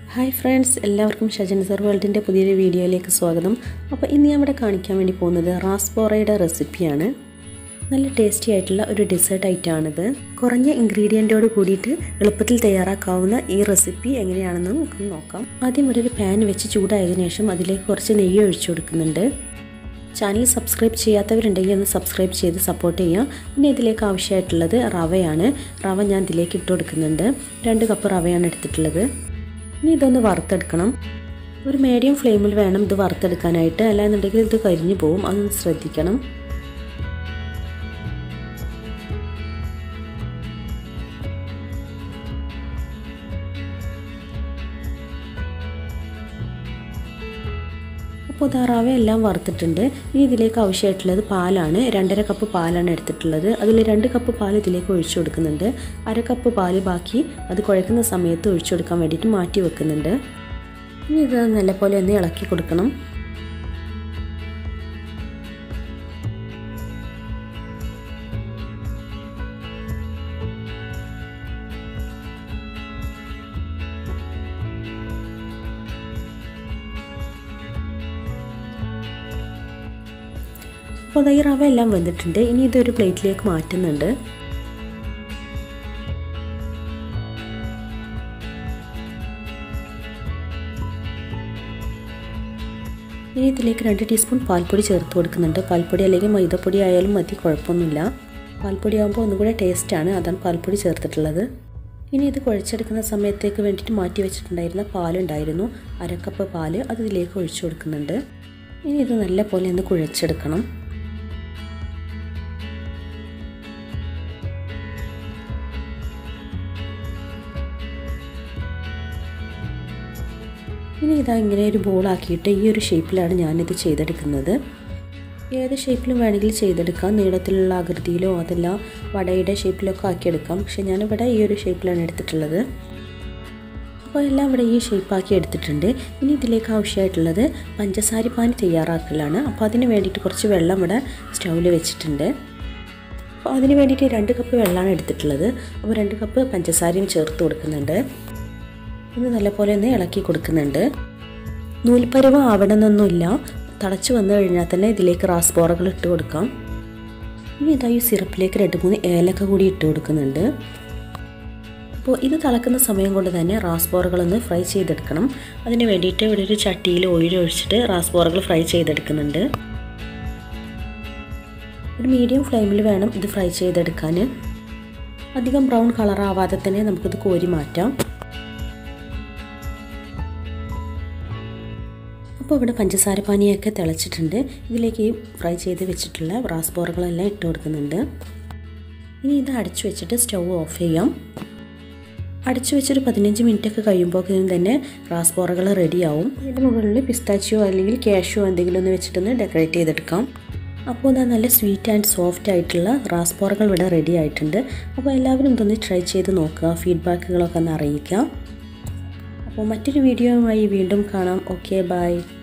hi friends എല്ലാവർക്കും ഷജൻസർ വേൾഡിൻ്റെ പുതിയൊരു വീഡിയോയിലേക്ക് സ്വാഗതം അപ്പോൾ ഇന്ന് ഞാൻ ഇവിടെ കാണിക്കാൻ വേണ്ടി പോകുന്നത് റാസ്പോറയുടെ റെസിപ്പിയാണ് നല്ല ടേസ്റ്റി ആയിട്ടുള്ള ഒരു ഡെസേർട്ട് ഐറ്റമാണിത് കുറഞ്ഞ ഇൻഗ്രീഡിയൻറ്റോട് കൂടിയിട്ട് എളുപ്പത്തിൽ തയ്യാറാക്കാവുന്ന ഈ റെസിപ്പി എങ്ങനെയാണെന്ന് നമുക്ക് നോക്കാം ആദ്യം ഇവിടെ ഒരു പാൻ വെച്ച് ചൂടായതിനു ശേഷം അതിലേക്ക് കുറച്ച് നെയ്യ് ഒഴിച്ചു കൊടുക്കുന്നുണ്ട് ചാനൽ സബ്സ്ക്രൈബ് ചെയ്യാത്തവരുണ്ടെങ്കിൽ ഒന്ന് സബ്സ്ക്രൈബ് ചെയ്ത് സപ്പോർട്ട് ചെയ്യാം പിന്നെ ഇതിലേക്ക് ആവശ്യമായിട്ടുള്ളത് റവയാണ് റവ ഞാൻ ഇതിലേക്ക് ഇട്ട് കൊടുക്കുന്നുണ്ട് രണ്ട് കപ്പ് റവയാണ് എടുത്തിട്ടുള്ളത് ഇനി ഇതൊന്ന് വറുത്തെടുക്കണം ഒരു മീഡിയം ഫ്ലെയിമിൽ വേണം ഇത് വറുത്തെടുക്കാനായിട്ട് അല്ലാന്നുണ്ടെങ്കിൽ ഇത് കരിഞ്ഞു പോകും അതൊന്ന് ശ്രദ്ധിക്കണം അപ്പോൾ ഇതാ റവ എല്ലാം വറുത്തിട്ടുണ്ട് ഇനി ഇതിലേക്ക് ആവശ്യമായിട്ടുള്ളത് പാലാണ് രണ്ടര കപ്പ് പാലാണ് എടുത്തിട്ടുള്ളത് അതിൽ രണ്ട് കപ്പ് പാൽ ഇതിലേക്ക് ഒഴിച്ചു കൊടുക്കുന്നുണ്ട് അര കപ്പ് പാല് ബാക്കി അത് കുഴക്കുന്ന സമയത്ത് ഒഴിച്ചു കൊടുക്കാൻ വേണ്ടിയിട്ട് മാറ്റി വെക്കുന്നുണ്ട് ഇനി ഇത് നല്ലപോലെ ഒന്ന് ഇളക്കി കൊടുക്കണം അപ്പോൾ ഈ റവ എല്ലാം വെന്തിട്ടുണ്ട് ഇനി ഇതൊരു പ്ലേറ്റിലേക്ക് മാറ്റുന്നുണ്ട് ഇനി ഇതിലേക്ക് രണ്ട് ടീസ്പൂൺ പാൽപ്പൊടി ചേർത്ത് കൊടുക്കുന്നുണ്ട് പാൽപ്പൊടി അല്ലെങ്കിൽ മൈദപ്പൊടി ആയാലും മതി കുഴപ്പമൊന്നുമില്ല പാൽപ്പൊടി ആകുമ്പോൾ ഒന്നുകൂടെ ടേസ്റ്റാണ് അതാണ് പാൽപ്പൊടി ചേർത്തിട്ടുള്ളത് ഇനി ഇത് കുഴച്ചെടുക്കുന്ന സമയത്തേക്ക് വേണ്ടിയിട്ട് മാറ്റി വെച്ചിട്ടുണ്ടായിരുന്ന പാലുണ്ടായിരുന്നു അരക്കപ്പ് പാല് അത് ഇതിലേക്ക് ഒഴിച്ചു കൊടുക്കുന്നുണ്ട് ഇനി ഇത് നല്ല പോലെ ഒന്ന് കുഴച്ചെടുക്കണം ഇനി ഇതാ ഇങ്ങനെ ഒരു ബോളാക്കിയിട്ട് ഈ ഒരു ഷേപ്പിലാണ് ഞാനിത് ചെയ്തെടുക്കുന്നത് ഏത് ഷേപ്പിലും വേണമെങ്കിൽ ചെയ്തെടുക്കാം നീളത്തിലുള്ള ആകൃതിയിലോ അതല്ല വടയുടെ ഷേപ്പിലൊക്കെ ആക്കിയെടുക്കാം പക്ഷെ ഞാനിവിടെ ഈ ഒരു ഷേപ്പിലാണ് എടുത്തിട്ടുള്ളത് അപ്പോൾ എല്ലാം ഇവിടെ ഈ ഷേപ്പാക്കി എടുത്തിട്ടുണ്ട് ഇനി ഇതിലേക്ക് ആവശ്യമായിട്ടുള്ളത് പഞ്ചസാര പാനി തയ്യാറാക്കലാണ് അപ്പോൾ അതിന് വേണ്ടിയിട്ട് കുറച്ച് വെള്ളം ഇവിടെ സ്റ്റൗവിൽ വെച്ചിട്ടുണ്ട് അപ്പോൾ അതിന് വേണ്ടിയിട്ട് രണ്ട് കപ്പ് വെള്ളമാണ് എടുത്തിട്ടുള്ളത് അപ്പോൾ രണ്ട് കപ്പ് പഞ്ചസാരയും ചേർത്ത് കൊടുക്കുന്നുണ്ട് ഇത് നല്ലപോലെ ഒന്ന് ഇളക്കി കൊടുക്കുന്നുണ്ട് നൂൽപ്പരുവം ആവണമെന്നൊന്നുമില്ല തിളച്ച് വന്നു കഴിഞ്ഞാൽ തന്നെ ഇതിലേക്ക് റാസ്പോറകൾ ഇട്ട് കൊടുക്കാം ഇനി ഇതാ ഈ സിറപ്പിലേക്ക് രണ്ട് മൂന്ന് ഏലക്ക കൂടി ഇട്ട് കൊടുക്കുന്നുണ്ട് അപ്പോൾ ഇത് തിളക്കുന്ന സമയം കൊണ്ട് തന്നെ റാസ്പോറകളൊന്ന് ഫ്രൈ ചെയ്തെടുക്കണം അതിന് വേണ്ടിയിട്ട് ഇവിടെ ഒരു ചട്ടിയിൽ ഓയിൽ ഒഴിച്ചിട്ട് റാസ്പോറകൾ ഫ്രൈ ചെയ്തെടുക്കുന്നുണ്ട് ഒരു മീഡിയം ഫ്ലെയിമിൽ വേണം ഇത് ഫ്രൈ ചെയ്തെടുക്കാൻ അധികം ബ്രൗൺ കളർ ആവാതെ തന്നെ നമുക്കിത് കോരി മാറ്റാം അപ്പോൾ ഇവിടെ പഞ്ചസാര പാനിയൊക്കെ തിളച്ചിട്ടുണ്ട് ഇതിലേക്ക് ഈ ഫ്രൈ ചെയ്ത് വെച്ചിട്ടുള്ള റാസ്പോറകളെല്ലാം ഇട്ട് കൊടുക്കുന്നുണ്ട് ഇനി ഇത് അടച്ചു വെച്ചിട്ട് സ്റ്റൗ ഓഫ് ചെയ്യാം അടച്ചു വെച്ചൊരു പതിനഞ്ച് മിനിറ്റ് ഒക്കെ കഴിയുമ്പോഴേക്കും തന്നെ റാസ്പോറകൾ റെഡിയാവും ഇതിൻ്റെ മുകളിൽ പിസ്താച്ചിയോ അല്ലെങ്കിൽ ക്യാഷോ എന്തെങ്കിലും ഒന്ന് വെച്ചിട്ടൊന്ന് ഡെക്കറേറ്റ് ചെയ്തെടുക്കാം അപ്പോൾ ഇതാ നല്ല സ്വീറ്റ് ആൻഡ് സോഫ്റ്റ് ആയിട്ടുള്ള റാസ്പോറകൾ ഇവിടെ റെഡി ആയിട്ടുണ്ട് അപ്പോൾ എല്ലാവരും ഇതൊന്ന് ട്രൈ ചെയ്ത് നോക്കുക ഫീഡ്ബാക്കുകളൊക്കെ ഒന്ന് അറിയിക്കുക അപ്പോൾ മറ്റൊരു വീഡിയോയുമായി വീണ്ടും കാണാം ഓക്കെ ബൈ